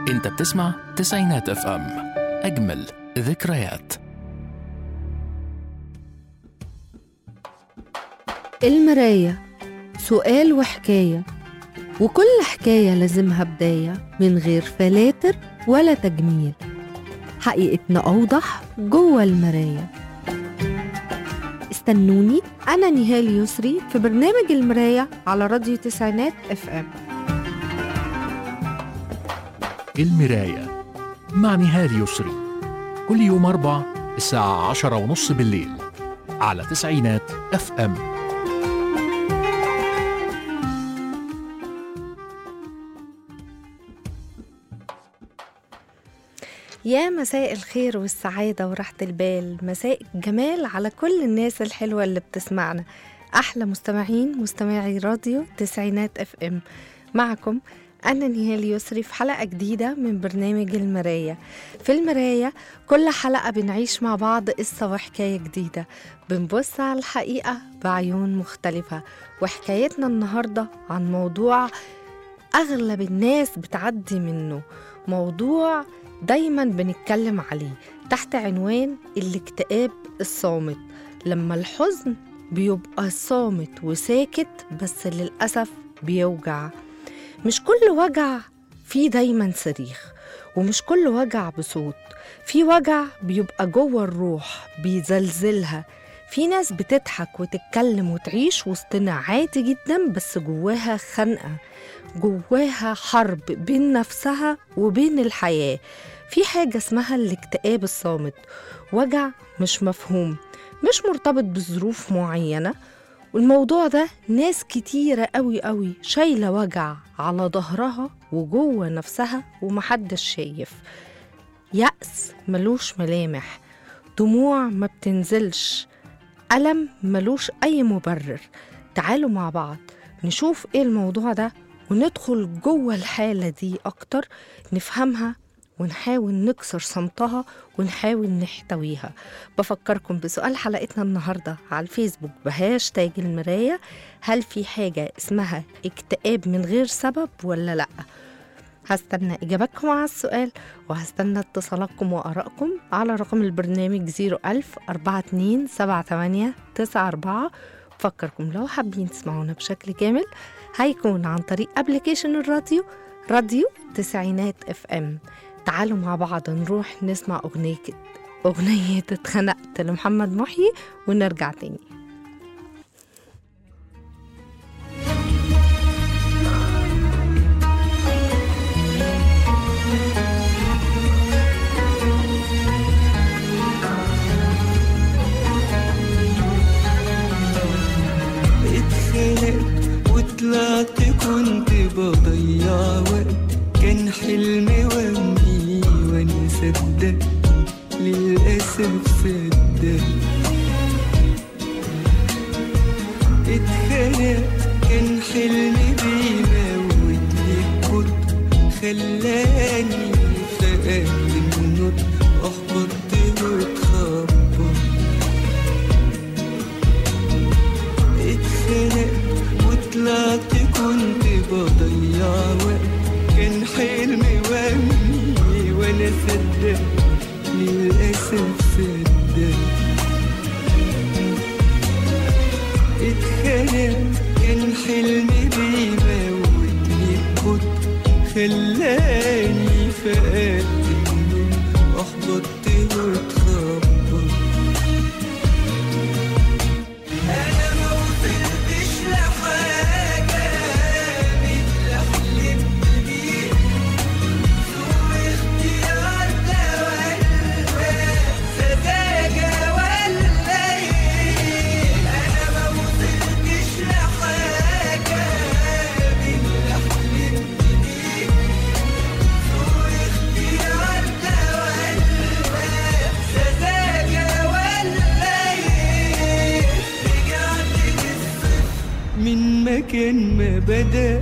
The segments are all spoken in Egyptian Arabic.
انت بتسمع تسعينات اف ام اجمل ذكريات المراية سؤال وحكاية وكل حكاية لازمها بداية من غير فلاتر ولا تجميل حقيقتنا أوضح جوه المراية استنوني أنا نهال يسري في برنامج المراية على راديو تسعينات اف ام المراية مع نهال يسري كل يوم أربع الساعة عشرة ونص بالليل على تسعينات اف ام يا مساء الخير والسعادة وراحة البال مساء الجمال على كل الناس الحلوة اللي بتسمعنا أحلى مستمعين مستمعي راديو تسعينات اف ام معكم أنا نهال يسري في حلقة جديدة من برنامج المراية في المراية كل حلقة بنعيش مع بعض قصة وحكاية جديدة بنبص على الحقيقة بعيون مختلفة وحكايتنا النهاردة عن موضوع أغلب الناس بتعدي منه موضوع دايما بنتكلم عليه تحت عنوان الاكتئاب الصامت لما الحزن بيبقى صامت وساكت بس للأسف بيوجع مش كل وجع فيه دايما صريخ ومش كل وجع بصوت في وجع بيبقى جوه الروح بيزلزلها في ناس بتضحك وتتكلم وتعيش وسطنا عادي جدا بس جواها خنقة جواها حرب بين نفسها وبين الحياة في حاجة اسمها الاكتئاب الصامت وجع مش مفهوم مش مرتبط بظروف معينة والموضوع ده ناس كتيرة قوي قوي شايلة وجع على ظهرها وجوه نفسها ومحدش شايف يأس ملوش ملامح دموع ما بتنزلش ألم ملوش أي مبرر تعالوا مع بعض نشوف إيه الموضوع ده وندخل جوه الحالة دي أكتر نفهمها ونحاول نكسر صمتها ونحاول نحتويها بفكركم بسؤال حلقتنا النهاردة على الفيسبوك بهاشتاج المراية هل في حاجة اسمها اكتئاب من غير سبب ولا لأ هستنى إجاباتكم على السؤال وهستنى اتصالاتكم وآرائكم على رقم البرنامج 01000 42 78 94 بفكركم لو حابين تسمعونا بشكل كامل هيكون عن طريق ابلكيشن الراديو راديو تسعينات اف ام تعالوا مع بعض نروح نسمع أغنية أغنية اتخنقت لمحمد محيي ونرجع تاني اتخنقت وطلعت كنت بضيع وقت كان حلمي وهمي وانا صدقت للأسف صدقت اتخنقت كان حلمي بيموتني كنت خلاني فقدت النطق أحبطت واتخبط اتخنقت وطلعت كنت بضيع وقت كان حلمي وهمي وانا صدقت للأسف صدقت اتخنقت كان حلمي بيموتني كنت خلاني فقدت النوم أحبطت واتخبط أنا ما وصلتش لحاجة من اللي حلمت بيه سوء اختيار ده ولا سذاجة ولا إيه أنا ما وصلتش لحاجة من اللي حلمت بيه سوء اختيار ده ولا سذاجة ولا إيه رجعت للصفر من مكان ما بدأ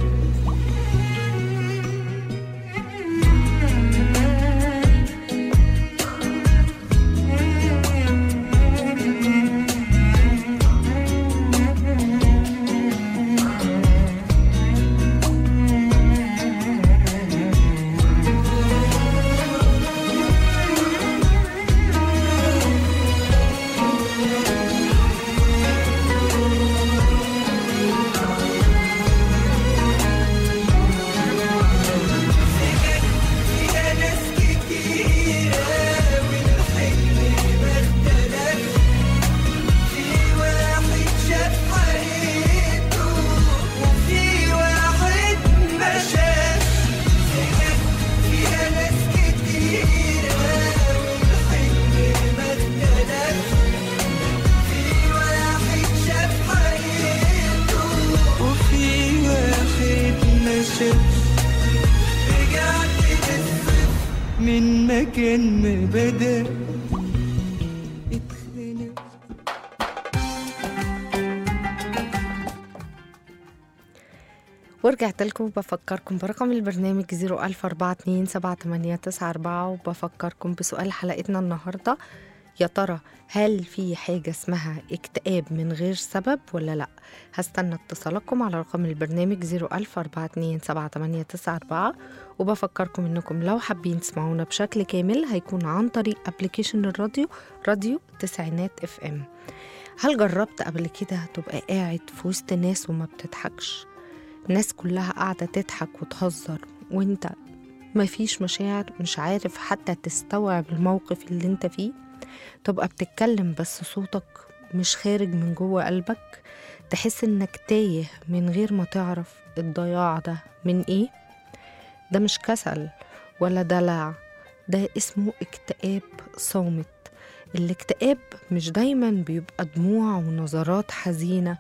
شافش رجعت للصفر من مكان ما بدأ اتخنق ورجعت لكم بفكركم برقم البرنامج 004278994 وبفكركم بسؤال حلقتنا النهاردة يا ترى هل في حاجة اسمها اكتئاب من غير سبب ولا لا هستنى اتصالكم على رقم البرنامج 004278994 وبفكركم انكم لو حابين تسمعونا بشكل كامل هيكون عن طريق ابلكيشن الراديو راديو تسعينات اف ام هل جربت قبل كده تبقى قاعد في وسط ناس وما بتضحكش الناس كلها قاعدة تضحك وتهزر وانت مفيش مشاعر مش عارف حتى تستوعب الموقف اللي انت فيه تبقى بتتكلم بس صوتك مش خارج من جوه قلبك تحس انك تايه من غير ما تعرف الضياع ده من ايه ده مش كسل ولا دلع ده اسمه اكتئاب صامت الاكتئاب مش دايما بيبقى دموع ونظرات حزينة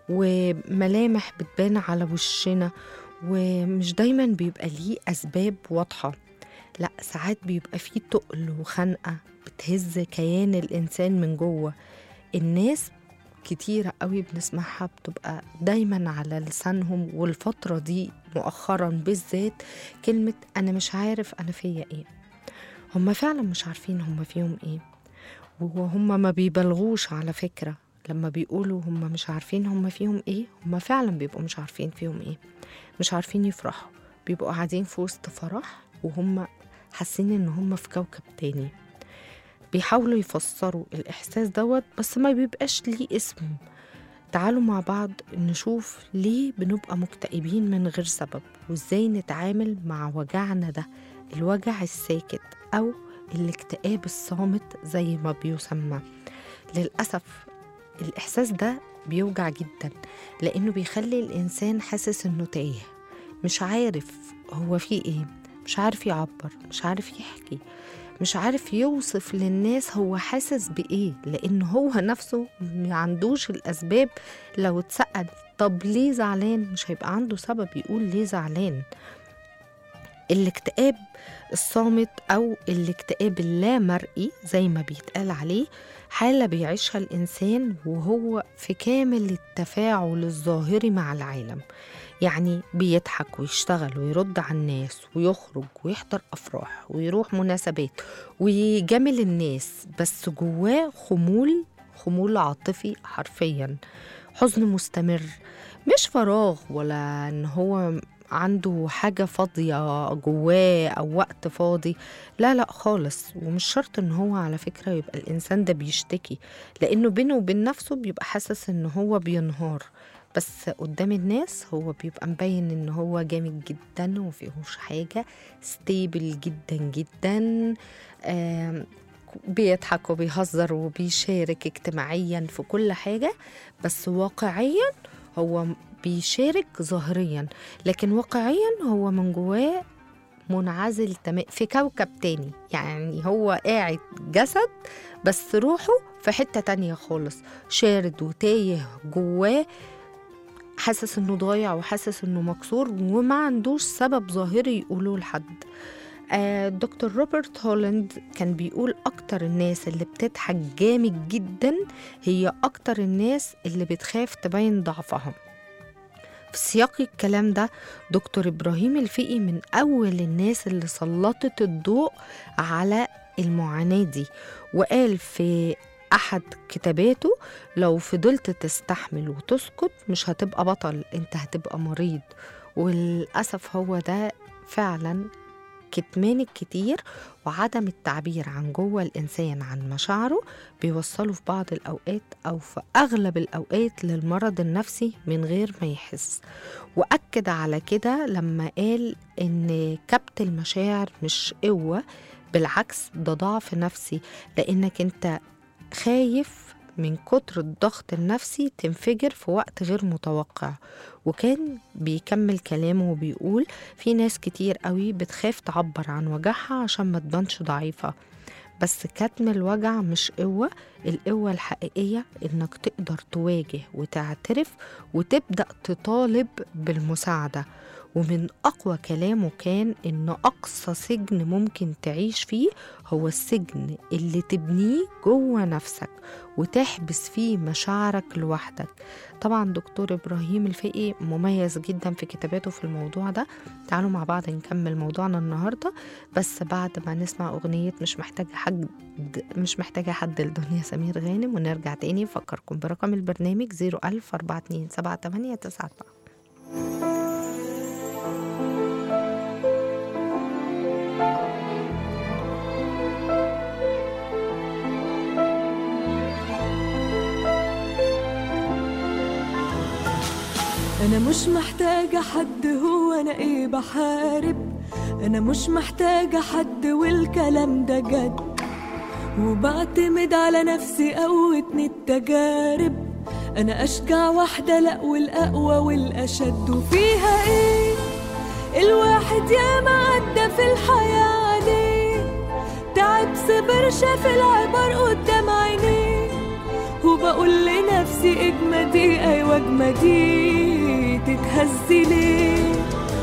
وملامح بتبان على وشنا ومش دايما بيبقى ليه أسباب واضحة لا ساعات بيبقى فيه تقل وخنقة بتهز كيان الإنسان من جوه الناس كتيرة قوي بنسمعها بتبقى دايما على لسانهم والفترة دي مؤخرا بالذات كلمة أنا مش عارف أنا فيا إيه هما فعلا مش عارفين هما فيهم إيه وهم ما بيبالغوش على فكرة لما بيقولوا هم مش عارفين هم فيهم ايه هم فعلا بيبقوا مش عارفين فيهم ايه مش عارفين يفرحوا بيبقوا قاعدين في وسط فرح وهم حاسين ان هم في كوكب تاني بيحاولوا يفسروا الإحساس دوت بس ما بيبقاش ليه اسم تعالوا مع بعض نشوف ليه بنبقى مكتئبين من غير سبب وازاي نتعامل مع وجعنا ده الوجع الساكت أو الاكتئاب الصامت زي ما بيسمى للأسف الإحساس ده بيوجع جدا لأنه بيخلي الإنسان حاسس إنه تايه مش عارف هو فيه إيه مش عارف يعبر مش عارف يحكي مش عارف يوصف للناس هو حاسس بإيه لأن هو نفسه ما عندوش الأسباب لو اتسأل طب ليه زعلان مش هيبقى عنده سبب يقول ليه زعلان الاكتئاب الصامت أو الاكتئاب اللامرئي زي ما بيتقال عليه حالة بيعيشها الإنسان وهو في كامل التفاعل الظاهري مع العالم يعني بيضحك ويشتغل ويرد على الناس ويخرج ويحضر أفراح ويروح مناسبات ويجامل الناس بس جواه خمول خمول عاطفي حرفيا حزن مستمر مش فراغ ولا ان هو عنده حاجة فاضية جواه أو وقت فاضي لا لا خالص ومش شرط إن هو على فكرة يبقى الإنسان ده بيشتكي لأنه بينه وبين نفسه بيبقى حاسس إن هو بينهار بس قدام الناس هو بيبقى مبين إن هو جامد جدا ومفيهوش حاجة ستيبل جدا جدا آم، بيضحك وبيهزر وبيشارك اجتماعيا في كل حاجة بس واقعيا هو بيشارك ظاهريا لكن واقعيا هو من جواه منعزل تمام في كوكب تاني يعني هو قاعد جسد بس روحه في حتة تانية خالص شارد وتايه جواه حاسس انه ضايع وحاسس انه مكسور وما عندوش سبب ظاهري يقولوه لحد آه، دكتور روبرت هولاند كان بيقول أكتر الناس اللي بتضحك جامد جدا هي أكتر الناس اللي بتخاف تبين ضعفها في سياق الكلام ده دكتور إبراهيم الفقي من أول الناس اللي سلطت الضوء على المعاناة دي وقال في أحد كتاباته لو فضلت تستحمل وتسكت مش هتبقى بطل انت هتبقى مريض وللأسف هو ده فعلا كتمان الكتير وعدم التعبير عن جوه الإنسان عن مشاعره بيوصله في بعض الأوقات أو في أغلب الأوقات للمرض النفسي من غير ما يحس وأكد على كده لما قال إن كبت المشاعر مش قوة بالعكس ده ضعف نفسي لأنك أنت خايف من كتر الضغط النفسي تنفجر في وقت غير متوقع وكان بيكمل كلامه وبيقول في ناس كتير قوي بتخاف تعبر عن وجعها عشان ما تبانش ضعيفة بس كتم الوجع مش قوة القوة الحقيقية إنك تقدر تواجه وتعترف وتبدأ تطالب بالمساعدة ومن أقوى كلامه كان إن أقصى سجن ممكن تعيش فيه هو السجن اللي تبنيه جوه نفسك وتحبس فيه مشاعرك لوحدك طبعا دكتور إبراهيم الفقي مميز جدا في كتاباته في الموضوع ده تعالوا مع بعض نكمل موضوعنا النهاردة بس بعد ما نسمع أغنية مش محتاجة حد مش محتاجة حد لدنيا سمير غانم ونرجع تاني نفكركم برقم البرنامج 01000 42 78 94 أنا مش محتاجة حد هو أنا إيه بحارب أنا مش محتاجة حد والكلام ده جد وبعتمد على نفسي قوتني التجارب أنا أشجع واحدة لأ والأقوى والأشد وفيها إيه الواحد ياما عدى في الحياة عليه تعب صبر شاف العبر قدام عينيه وبقول لنفسي اجمدي ايوه اجمدي تتهزي ليه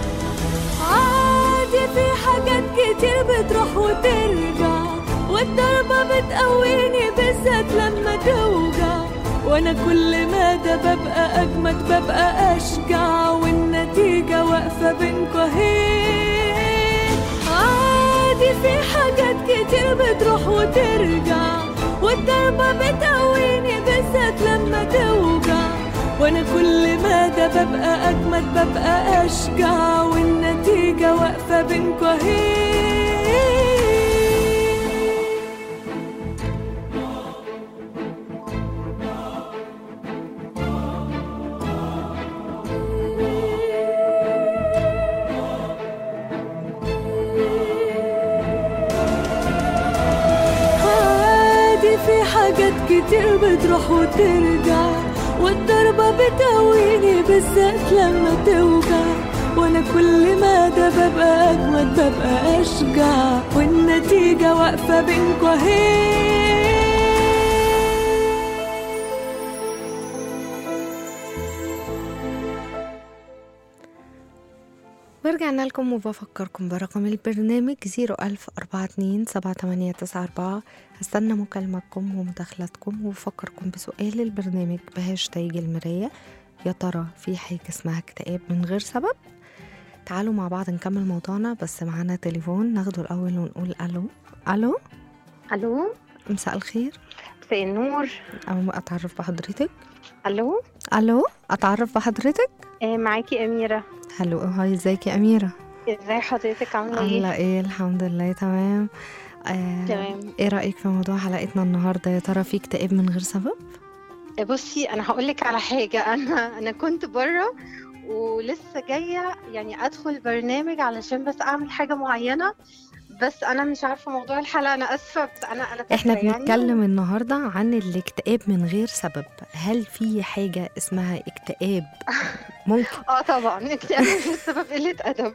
عادي في حاجات كتير بتروح وترجع والضربة بتقويني بالذات لما توجع وانا كل ما ده ببقى اجمد ببقى اشجع والنتيجة واقفة بينكوا اهي عادي في حاجات كتير بتروح وترجع والضربة بتقويني بالذات لما توجع وانا كل ما ده ببقى اجمد ببقى اشجع والنتيجة واقفة بينكوا اهي عادي في حاجات كتير بتروح وترجع والضربة بتقويني بالذات لما توجع وانا كل ما ده ببقى اجمد ببقى اشجع والنتيجة واقفة بينكوا اهي ورجعنا لكم وبفكركم برقم البرنامج 010427894 هستنى مكالمتكم ومداخلاتكم وبفكركم بسؤال البرنامج بهاشتاج المراية يا ترى في حاجة اسمها اكتئاب من غير سبب تعالوا مع بعض نكمل موضوعنا بس معانا تليفون ناخده الأول ونقول ألو ألو الو مساء الخير مساء النور أو أتعرف بحضرتك الو ألو أتعرف بحضرتك آه معاكي اميره هلو هاي ازيك يا أميرة ازاي حضرتك عامله ايه عاملة ايه الحمد لله تمام آه تمام ايه رأيك في موضوع حلقتنا النهاردة يا ترى في اكتئاب من غير سبب؟ آه، بصي انا هقول لك على حاجه انا انا كنت بره ولسه جايه يعني ادخل برنامج علشان بس اعمل حاجه معينه بس انا مش عارفه موضوع الحلقه انا اسفه بس انا انا احنا فاكرة يعني. بنتكلم النهاردة عن الاكتئاب من غير سبب هل في حاجة اسمها اكتئاب ممكن اه طبعا اكتئاب مش سبب قله ادب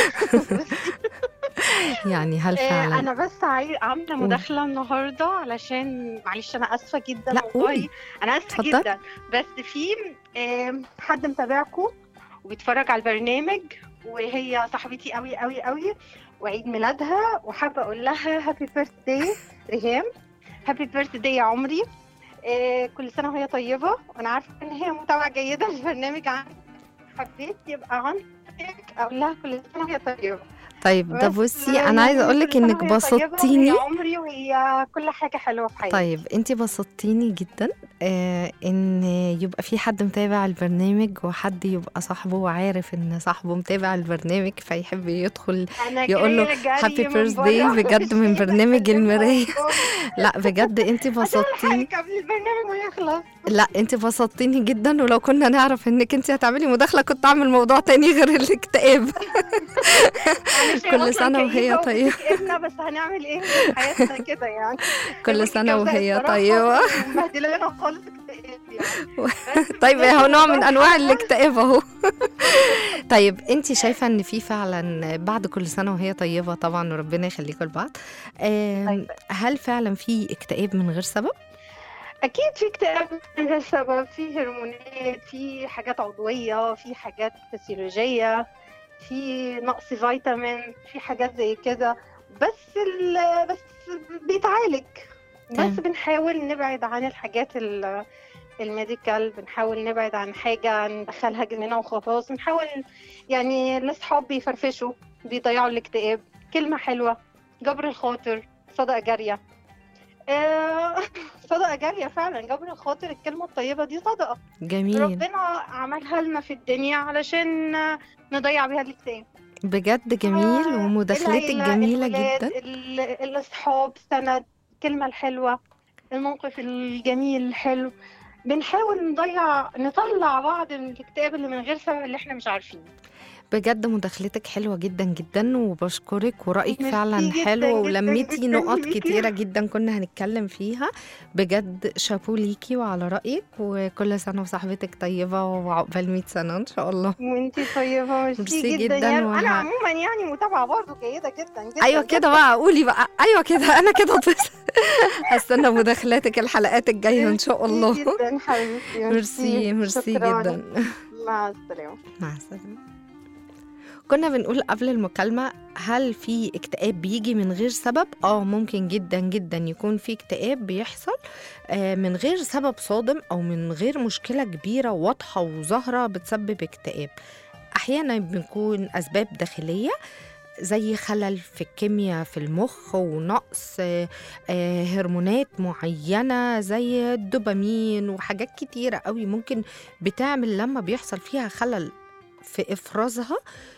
يعني هل آه، فعلا انا بس عاي... عامله مداخله النهارده علشان معلش انا اسفه جدا لا، والله قولي. انا اسفه اتفضل. جدا بس في آم، حد متابعكم وبيتفرج على البرنامج وهي صاحبتي قوي قوي قوي وعيد ميلادها وحابه اقول لها هابي بيرث داي ريهام هابي بيرث داي يا عمري آه، كل سنه وهي طيبه وانا عارفه ان هي متابعه جيده للبرنامج عندي حبيت يبقى عندك اقول لها كل سنه وهي طيبه طيب ده بس بصي انا عايزة اقول لك كل سنة انك وهي طيبة بسطتيني وهي عمري وهي كل حاجة حلوة في حياتي طيب انتي بسطتيني جدا آه ان يبقى في حد متابع البرنامج وحد يبقى صاحبه وعارف ان صاحبه متابع البرنامج فيحب يدخل أنا يقول له جاية جري happy من birthday برا. بجد من مش قادرة برنامج أكلمها المراية. خالص. لا بجد انتي عشان بسطتيني ألحقك قبل البرنامج ما يخلص لا انت بسطتيني جدا ولو كنا نعرف انك انت هتعملي مداخله كنت اعمل موضوع تاني غير الاكتئاب معلش هي كل أصلاً سنة وهي كئيبة طيبة. وبتكئبنا بس هنعمل إيه حياتنا كده يعني كل سنه وهي طيبه مبهدلانا خالص اكتئاب يعني بس طيب بجد اهو نوع من موضوع انواع الحلقة- الاكتئاب اهو طيب انت شايفه ان في فعلا بعد كل سنه وهي طيبه طبعا وربنا يخليكم لبعض آم، طيب. هل فعلا في اكتئاب من غير سبب اكيد في اكتئاب من غير سبب في هرمونات في حاجات عضويه في حاجات فسيولوجيه في نقص فيتامين في حاجات زي كده بس ال... بس بيتعالج تمام. بس بنحاول نبعد عن الحاجات ال- الميديكال بنحاول نبعد عن حاجة ندخلها جسمنا وخلاص بنحاول يعني الأصحاب بيفرفشوا بيضيعوا الاكتئاب كلمة حلوة جبر الخاطر صدقة جارية آه، صدقة جارية فعلا جبر الخاطر الكلمة الطيبة دي صدقة جميل ربنا عملها لنا في الدنيا علشان نضيع بيها الاكتئاب بجد جميل آه، ومداخلتك العيلة، جميلة الولاد، جدا ال- الاصحاب سند الكلمة الحلوة الموقف الجميل الحلو بنحاول نضيع نطلع بعض من الاكتئاب اللي من غير سبب اللي احنا مش عارفينه بجد مداخلتك حلوة جدا جدا وبشكرك ورأيك ميرسي فعلا جداً حلو جداً ولميتي جداً نقط ليكي. كتيرة جدا كنا هنتكلم فيها بجد شابو ليكي وعلى رأيك وكل سنة وصاحبتك طيبة وعقبال 100 سنة إن شاء الله وانتي طيبة ميرسي ميرسي جداً جدا, يا وه- انا عموما يعني متابعة برضه جيدة جدا جدا ايوه كده بقى قولي بقى ايوه كده انا كده طفل هستنى مداخلاتك الحلقات الجايه ان شاء ميرسي الله جدا حبيبتي ميرسي ميرسي شكراً. جدا مع السلامة مع السلامة كنا بنقول قبل المكالمة هل في اكتئاب بيجي من غير سبب؟ اه ممكن جدا جدا يكون في اكتئاب بيحصل آه من غير سبب صادم او من غير مشكلة كبيرة واضحة وظاهرة بتسبب اكتئاب احيانا بيكون اسباب داخلية زي خلل في الكيمياء في المخ ونقص آه، آه، هرمونات معينة زي الدوبامين وحاجات كتيرة قوي ممكن بتعمل لما بيحصل فيها خلل في إفرازها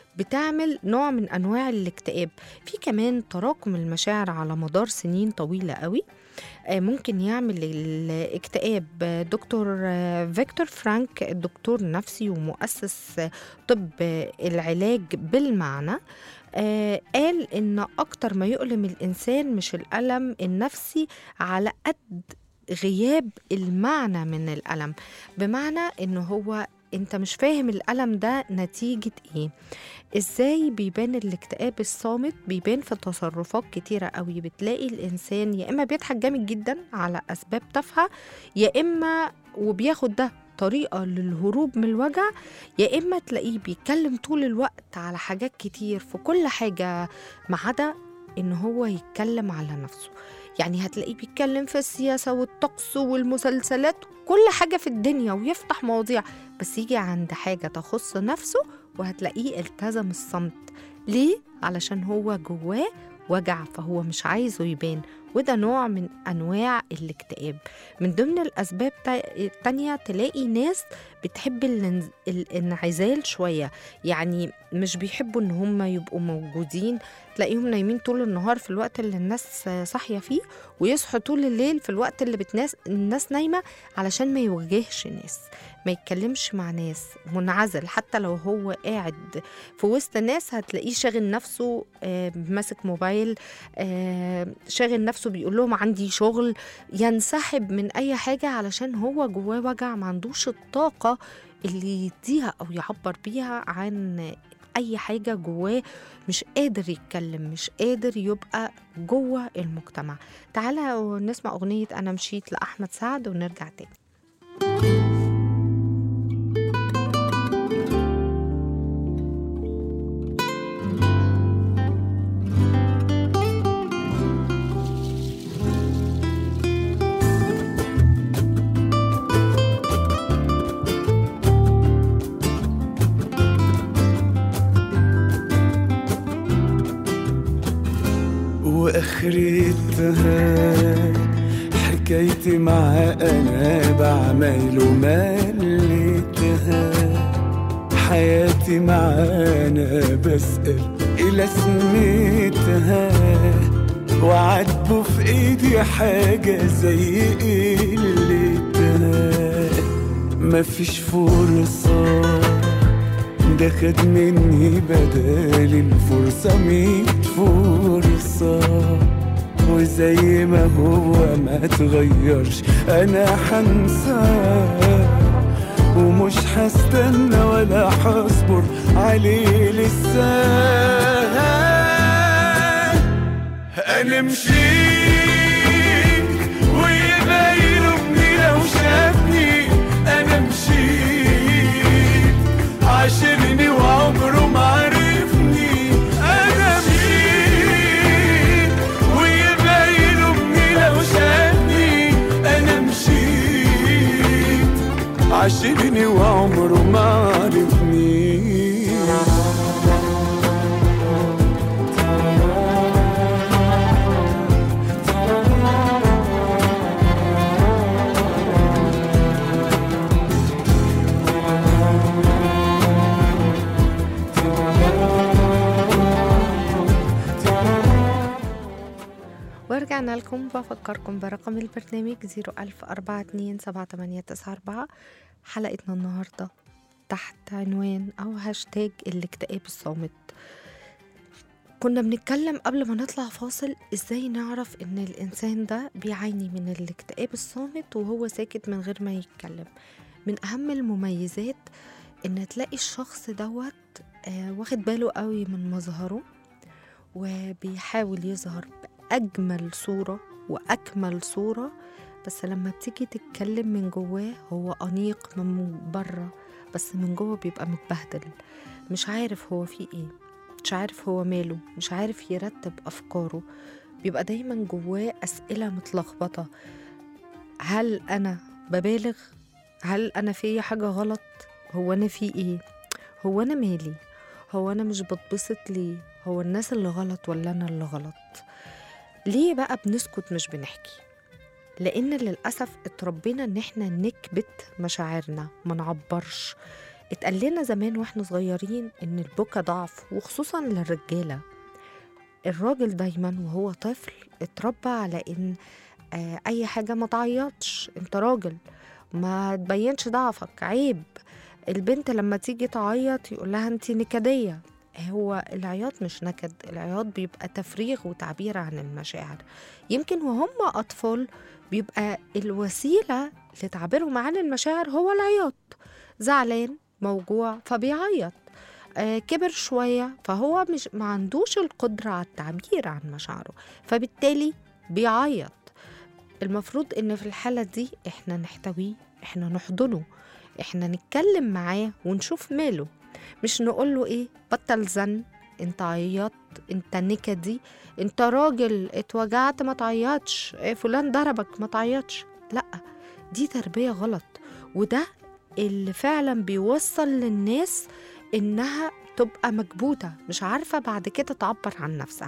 بتعمل نوع من أنواع الاكتئاب في كمان تراكم المشاعر على مدار سنين طويلة قوي آه، ممكن يعمل الاكتئاب آه، دكتور آه، فيكتور فرانك دكتور نفسي ومؤسس آه، طب آه، العلاج بالمعنى آه، قال إن أكتر ما يؤلم الإنسان مش الألم النفسي على قد غياب المعنى من الألم بمعنى إن هو انت مش فاهم الألم ده نتيجة ايه ازاي بيبان الاكتئاب الصامت بيبان في تصرفات كتيرة قوي بتلاقي الإنسان يا إما بيضحك جامد جدا على أسباب تافهة يا إما وبياخد ده طريقة للهروب من الوجع يا إما تلاقيه بيتكلم طول الوقت على حاجات كتير في كل حاجة ما عدا إن هو يتكلم على نفسه يعني هتلاقيه بيتكلم في السياسة والطقس والمسلسلات كل حاجة في الدنيا ويفتح مواضيع بس يجي عند حاجة تخص نفسه وهتلاقيه التزم الصمت ليه؟ علشان هو جواه وجع فهو مش عايزه يبان وده نوع من أنواع الاكتئاب من ضمن الأسباب تا- التانية تلاقي ناس بتحب الانز- الانعزال شوية يعني مش بيحبوا إن هم يبقوا موجودين تلاقيهم نايمين طول النهار في الوقت اللي الناس صاحية فيه ويصحوا طول الليل في الوقت اللي بتناس الناس نايمة علشان ما يواجهش ناس ما يتكلمش مع ناس منعزل حتى لو هو قاعد في وسط ناس هتلاقيه شاغل نفسه آه، ماسك موبايل آه، شاغل نفسه بيقول لهم عندي شغل ينسحب من اي حاجه علشان هو جواه وجع ما عندوش الطاقه اللي يديها او يعبر بيها عن اي حاجه جواه مش قادر يتكلم مش قادر يبقى جوه المجتمع تعالى نسمع اغنيه انا مشيت لاحمد سعد ونرجع تاني واخرتها حكايتي مع انا بعمل ومليتها حياتي معانا بسأل إلى سميتها وعاتبه في ايدي حاجة زي قلتها مفيش فرصة ده خد مني بدل الفرصة ميت فرصة وزي ما هو ما تغيرش انا حنساه ومش هستنى ولا هصبر عليه لسه انا مشيت ويبقى يلومني لو شافني انا مشيت عاشرني وعمره ما عرف ورجعنا لكم بفكركم برقم البرنامج 010427894 حلقتنا النهاردة تحت عنوان أو هاشتاج الاكتئاب الصامت كنا بنتكلم قبل ما نطلع فاصل ازاي نعرف ان الانسان ده بيعاني من الاكتئاب الصامت وهو ساكت من غير ما يتكلم من اهم المميزات ان تلاقي الشخص دوت آه، واخد باله قوي من مظهره وبيحاول يظهر بأجمل صورة وأكمل صورة بس لما بتيجي تتكلم من جواه هو أنيق من بره بس من جوه بيبقى متبهدل مش عارف هو فيه ايه مش عارف هو ماله مش عارف يرتب أفكاره بيبقى دايما جواه أسئلة متلخبطة هل أنا ببالغ؟ هل أنا في حاجة غلط؟ هو أنا في ايه؟ هو أنا مالي؟ هو أنا مش بتبسط ليه؟ هو الناس اللي غلط ولا أنا اللي غلط؟ ليه بقى بنسكت مش بنحكي؟ لأن للأسف اتربينا إن إحنا نكبت مشاعرنا ما نعبرش اتقال لنا زمان واحنا صغيرين إن البكا ضعف وخصوصا للرجالة الراجل دايما وهو طفل اتربى على إن آه أي حاجة ما تعيطش أنت راجل ما تبينش ضعفك عيب البنت لما تيجي تعيط يقول لها انت نكدية هو العياط مش نكد العياط بيبقى تفريغ وتعبير عن المشاعر يمكن وهم أطفال بيبقى الوسيلة لتعبيرهم عن المشاعر هو العياط زعلان موجوع فبيعيط آه كبر شوية فهو مش ما عندوش القدرة على التعبير عن مشاعره فبالتالي بيعيط المفروض ان في الحالة دي احنا نحتويه احنا نحضنه احنا نتكلم معاه ونشوف ماله مش نقول له ايه بطل زن انت عيطت انت نكدي انت راجل اتوجعت ما تعيطش إيه فلان ضربك ما تعيطش لا دي تربية غلط وده اللي فعلا بيوصل للناس انها تبقى مكبوتة مش عارفة بعد كده تعبر عن نفسها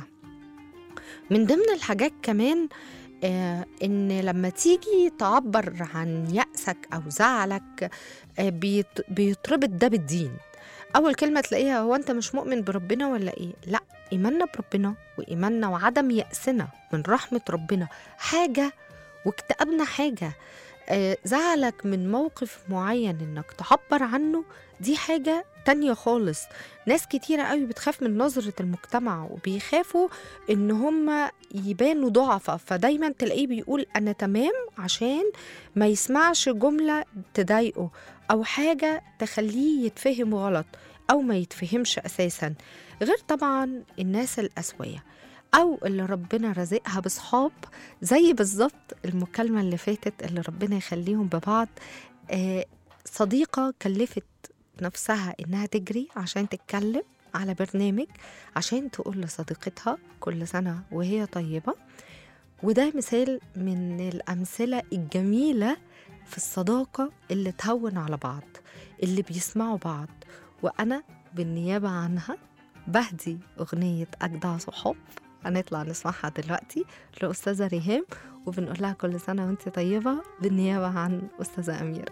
من ضمن الحاجات كمان آه ان لما تيجي تعبر عن يأسك او زعلك آه بيت بيتربط ده بالدين اول كلمه تلاقيها هو انت مش مؤمن بربنا ولا ايه لا ايماننا بربنا وايماننا وعدم يأسنا من رحمه ربنا حاجه واكتئابنا حاجه آه زعلك من موقف معين انك تعبر عنه دي حاجه تانية خالص ناس كتيرة قوي بتخاف من نظرة المجتمع وبيخافوا ان هم يبانوا ضعفة فدايما تلاقيه بيقول انا تمام عشان ما يسمعش جملة تضايقه او حاجة تخليه يتفهم غلط او ما يتفهمش اساسا غير طبعا الناس الاسوية او اللي ربنا رزقها بصحاب زي بالظبط المكالمة اللي فاتت اللي ربنا يخليهم ببعض آه صديقة كلفت نفسها إنها تجري عشان تتكلم على برنامج عشان تقول لصديقتها كل سنة وهي طيبة وده مثال من الأمثلة الجميلة في الصداقة اللي تهون على بعض اللي بيسمعوا بعض وأنا بالنيابة عنها بهدي أغنية أجدع صحاب هنطلع نسمعها دلوقتي لأستاذة ريهام وبنقول لها كل سنة وانت طيبة بالنيابة عن أستاذة أميرة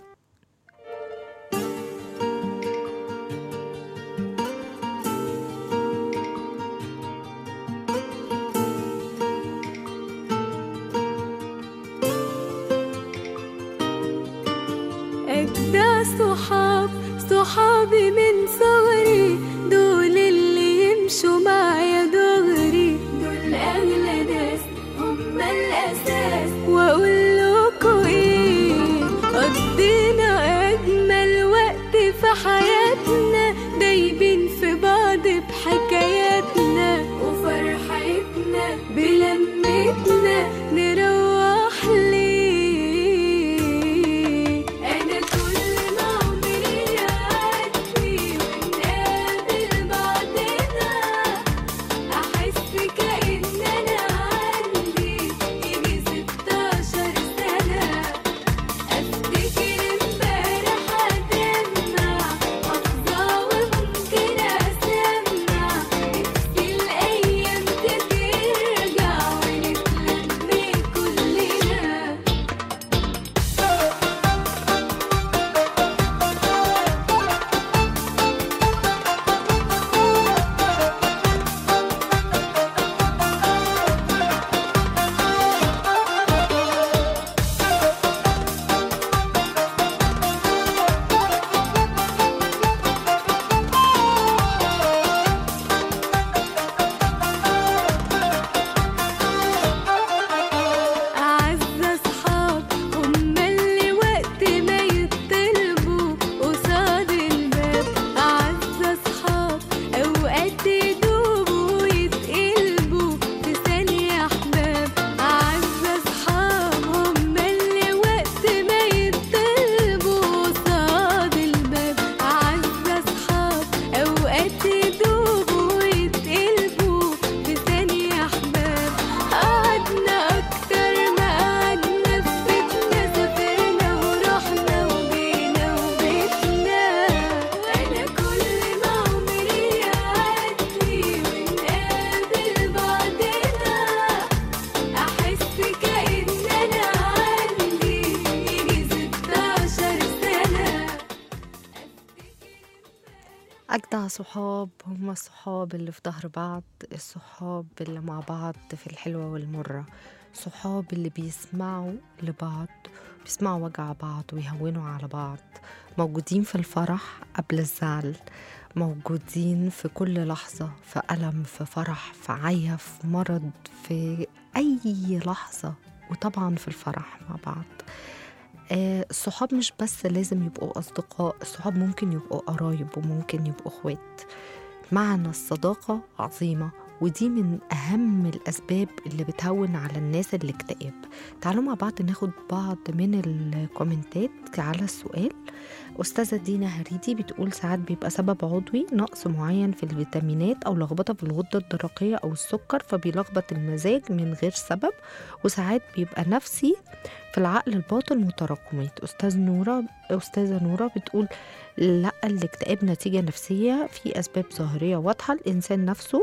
أجدع صحاب صحابي من صغري دول اللي يمشوا معايا دغري دول أغلى ناس هم الأساس وأقول لكم إيه قضينا أجمل وقت في حياتنا دايبين في بعض بحكاياتنا وفرحتنا بلمتنا نروح ليه أنا كل ما عمري يعدي أجدع صحاب هم الصحاب اللي في ظهر بعض الصحاب اللي مع بعض في الحلوة والمرة صحاب اللي بيسمعوا لبعض بيسمعوا وجع بعض ويهونوا على بعض موجودين في الفرح قبل الزعل موجودين في كل لحظة في ألم في فرح في عيا في مرض في أي لحظة وطبعا في الفرح مع بعض آه، الصحاب مش بس لازم يبقوا أصدقاء الصحاب ممكن يبقوا قرايب وممكن يبقوا اخوات معنى الصداقة عظيمة ودي من أهم الأسباب اللي بتهون على الناس الاكتئاب تعالوا مع بعض ناخد بعض من الكومنتات على السؤال أستاذة دينا هريدي بتقول ساعات بيبقى سبب عضوي نقص معين في الفيتامينات أو لخبطة في الغدة الدرقية أو السكر فبيلخبط المزاج من غير سبب وساعات بيبقى نفسي في العقل الباطن متراكمات أستاذ نورة أستاذة نورة بتقول لا الاكتئاب نتيجة نفسية في أسباب ظاهرية واضحة الإنسان نفسه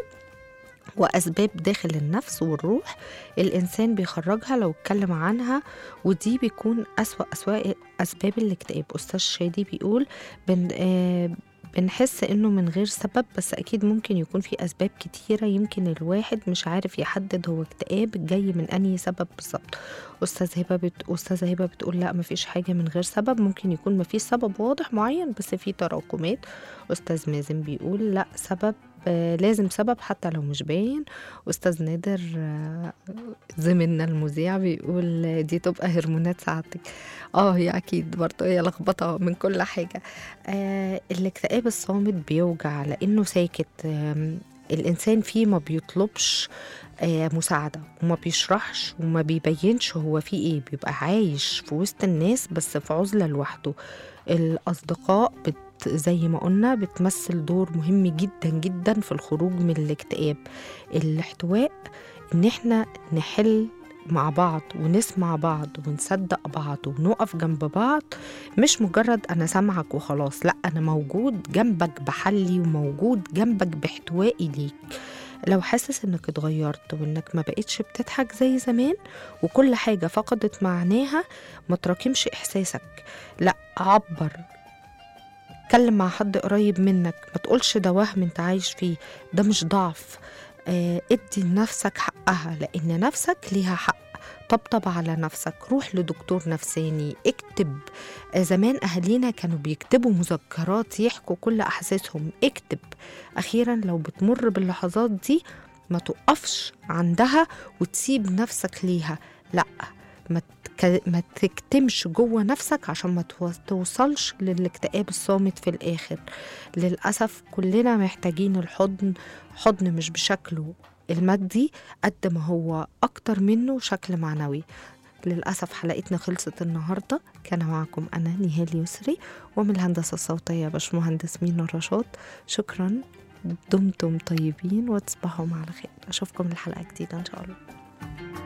وأسباب داخل النفس والروح الإنسان بيخرجها لو اتكلم عنها ودي بيكون أسوأ أسوأ أسباب الاكتئاب أستاذ شادي بيقول بن آه بنحس انه من غير سبب بس اكيد ممكن يكون في اسباب كتيره يمكن الواحد مش عارف يحدد هو اكتئاب جاي من انهي سبب بالظبط استاذ هبه بت... استاذه هبه بتقول لا مفيش حاجه من غير سبب ممكن يكون مفيش سبب واضح معين بس في تراكمات استاذ مازن بيقول لا سبب آه، لازم سبب حتى لو مش باين استاذ نادر آه، زميلنا المذيع بيقول آه، دي تبقى هرمونات سعادتك اه هي اكيد برضه هي لخبطه من كل حاجه آه الاكتئاب الصامت بيوجع لانه ساكت آم، الانسان فيه ما بيطلبش آه مساعده وما بيشرحش وما بيبينش هو فيه ايه بيبقى عايش في وسط الناس بس في عزله لوحده الاصدقاء بت زي ما قلنا بتمثل دور مهم جدا جدا في الخروج من الاكتئاب الاحتواء ان احنا نحل مع بعض ونسمع بعض ونصدق بعض ونقف جنب بعض مش مجرد انا سامعك وخلاص لا انا موجود جنبك بحلي وموجود جنبك باحتوائي ليك لو حاسس انك اتغيرت وانك ما بقتش بتضحك زي زمان وكل حاجة فقدت معناها ما تراكمش احساسك لا عبر اتكلم مع حد قريب منك ما تقولش ده وهم انت عايش فيه ده مش ضعف آه ادي لنفسك حقها لان نفسك ليها حق طبطب على نفسك روح لدكتور نفساني اكتب آه زمان اهالينا كانوا بيكتبوا مذكرات يحكوا كل احاسيسهم اكتب اخيرا لو بتمر باللحظات دي ما تقفش عندها وتسيب نفسك ليها لا ما تك... ما تكتمش جوه نفسك عشان ما تو- توصلش للاكتئاب الصامت في الآخر للأسف كلنا محتاجين الحضن حضن مش بشكله المادي قد ما هو أكتر منه شكل معنوي للأسف حلقتنا خلصت النهاردة كان معكم أنا نهال يسري ومن الهندسة الصوتية باشمهندس مينا رشاد شكرا دمتم طيبين وتصبحوا على خير أشوفكم الحلقة جديدة إن شاء الله